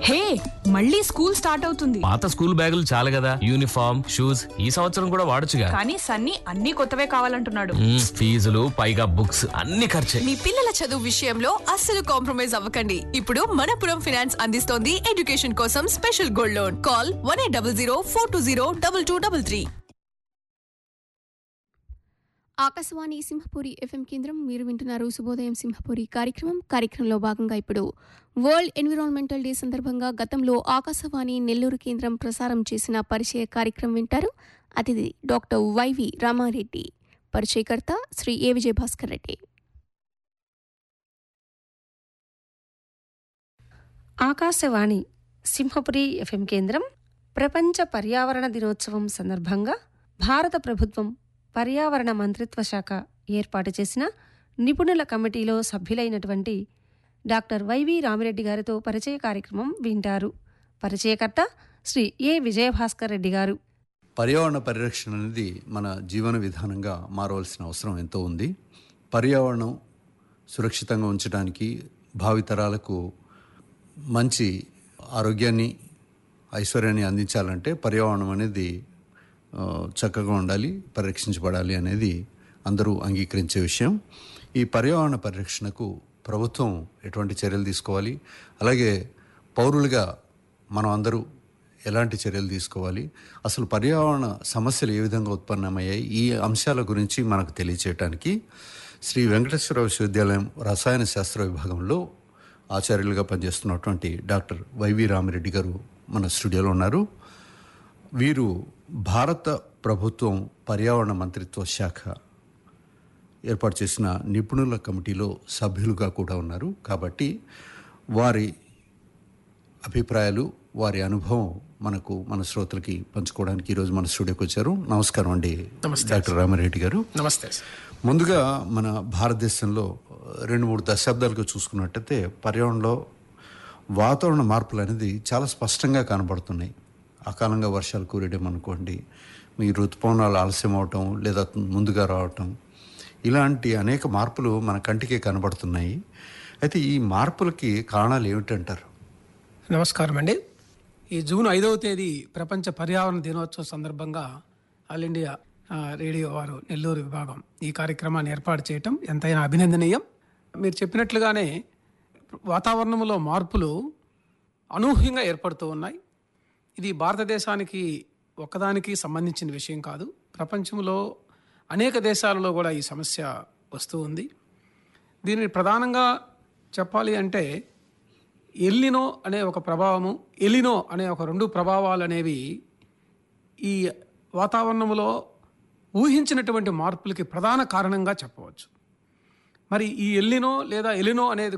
హే మళ్ళీ school start అవుతుంది పాత స్కూల్ బ్యాగులు చాలు కదా యూనిఫామ్ షూస్ ఈ సంవత్సరం కూడా వాడొచ్చుగా కానీ సన్నీ అన్ని కొత్తవే కావాలంటున్నాడు మ్మ్, ఫీజులు పైగా బుక్స్ అన్ని ఖర్చే మీ పిల్లల చదువు విషయంలో అస్సలు కాంప్రమైజ్ అవ్వకండి ఇప్పుడు మనపురం ఫినాన్స్ అందిస్తోంది ఎడ్యుకేషన్ కోసం special gold loan call one eight double zero four two zero double two double three Akashvani Simhapuri FM కేంద్రం మీరు వింటున్నారు శుభోదయం సింహపురి కార్యక్రమం కార్యక్రమంలో భాగంగా ఇప్పుడు వరల్డ్ ఎన్విరాన్మెంటల్ డే సందర్భంగా గతంలో ఆకాశవాణి నెల్లూరు కేంద్రం ప్రసారం చేసిన పరిచయ కార్యక్రమం వింటారు అతిథి డాక్టర్ వైవి రామారెడ్డి పరిచయకర్త శ్రీ ఏ విజయభాస్కర్ రెడ్డి ఆకాశవాణి సింహపురి ఎఫ్ఎం కేంద్రం ప్రపంచ పర్యావరణ దినోత్సవం సందర్భంగా భారత ప్రభుత్వం పర్యావరణ మంత్రిత్వ శాఖ ఏర్పాటు చేసిన నిపుణుల కమిటీలో సభ్యులైనటువంటి డాక్టర్ వైవి రామిరెడ్డి గారితో పరిచయ కార్యక్రమం వింటారు పరిచయకర్త శ్రీ ఏ విజయభాస్కర్ రెడ్డి గారు పర్యావరణ పరిరక్షణ అనేది మన జీవన విధానంగా మారవలసిన అవసరం ఎంతో ఉంది పర్యావరణం సురక్షితంగా ఉంచడానికి భావితరాలకు మంచి ఆరోగ్యాన్ని ఐశ్వర్యాన్ని అందించాలంటే పర్యావరణం అనేది ఆ, చక్కగా ఉండాలి పరిరక్షించబడాలి అనేది అందరూ అంగీకరించే విషయం ఈ పర్యావరణ పరిరక్షణకు ప్రభుత్వం ఎటువంటి చర్యలు తీసుకోవాలి అలాగే పౌరులుగా మనం అందరూ ఎలాంటి చర్యలు తీసుకోవాలి అసలు పర్యావరణ సమస్యలు ఏ విధంగా ఉత్పన్నమయ్యాయి ఈ అంశాల గురించి మనకు తెలియచేయటానికి శ్రీ వెంకటేశ్వర విశ్వవిద్యాలయం రసాయన శాస్త్ర విభాగంలో ఆచార్యులుగా పనిచేస్తున్నటువంటి డాక్టర్ వైవి రామిరెడ్డి గారు మన స్టూడియోలో ఉన్నారు వీరు భారత ప్రభుత్వం పర్యావరణ మంత్రిత్వ శాఖ ఏర్పాటు చేసిన నిపుణుల కమిటీలో సభ్యులుగా కూడా ఉన్నారు కాబట్టి వారి అభిప్రాయాలు వారి అనుభవం మనకు మన శ్రోతలకి పంచుకోవడానికి ఈరోజు మన స్టూడియోకి వచ్చారు నమస్కారం అండి డాక్టర్ రామారెడ్డి గారు నమస్తే సార్ ముందుగా మన భారతదేశంలో రెండు మూడు దశాబ్దాలుగా చూసుకున్నట్టయితే పర్యావరణంలో వాతావరణ మార్పులు అనేది చాలా స్పష్టంగా కనబడుతున్నాయి అకాలంగా వర్షాలు కురియడం అనుకోండి మీ ఋతుపవనాలు ఆలస్యం అవటం లేదా ముందుగా రావటం ఇలాంటి అనేక మార్పులు మన కంటికి కనబడుతున్నాయి అయితే ఈ మార్పులకి కారణాలు ఏమిటంటారు నమస్కారం అండి ఈ జూన్ ఐదవ తేదీ ప్రపంచ పర్యావరణ దినోత్సవం సందర్భంగా ఆల్ ఇండియా ఆ, రేడియో వారు నెల్లూరు విభాగం ఈ కార్యక్రమాన్ని ఏర్పాటు చేయటం ఎంతైనా అభినందనీయం మీరు చెప్పినట్లుగానే వాతావరణంలో మార్పులు అనూహ్యంగా ఏర్పడుతూ ఉన్నాయి ఇది భారతదేశానికి ఒక్కదానికి సంబంధించిన విషయం కాదు ప్రపంచంలో అనేక దేశాలలో కూడా ఈ సమస్య వస్తూ ఉంది దీనిని ప్రధానంగా చెప్పాలి అంటే ఎల్లినో అనే ఒక ప్రభావము ఎలినో అనే ఒక రెండు ప్రభావాలు అనేవి ఈ వాతావరణంలో ఊహించినటువంటి మార్పులకి ప్రధాన కారణంగా చెప్పవచ్చు మరి ఈ ఎల్లినో లేదా ఎలినో అనేది